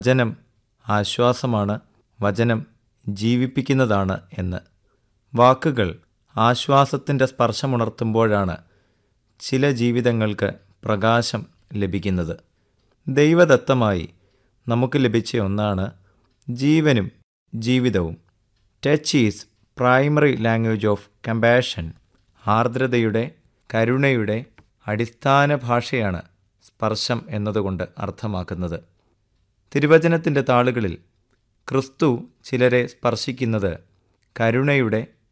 വചനം ആശ്വാസമാണ് വചനം ജീവിപ്പിക്കുന്നതാണ് എന്ന് വാക്കുകൾ ആശ്വാസത്തിൻ്റെ സ്പർശമുണർത്തുമ്പോഴാണ് ചില ജീവിതങ്ങൾക്ക് പ്രകാശം ലഭിക്കുന്നത് ദൈവദത്തമായി നമുക്ക് ലഭിച്ച ഒന്നാണ് ജീവനും ജീവിതവും touch is primary language of compassion ആർദ്രതയുടെ കരുണയുടെ അടിസ്ഥാന ഭാഷയാണ് സ്പർശം എന്നതുകൊണ്ട് അർത്ഥമാക്കുന്നത് തിരുവചനത്തിൻ്റെ താളുകളിൽ ക്രിസ്തു ചിലരെ സ്പർശിക്കുന്നത് കരുണയുടെ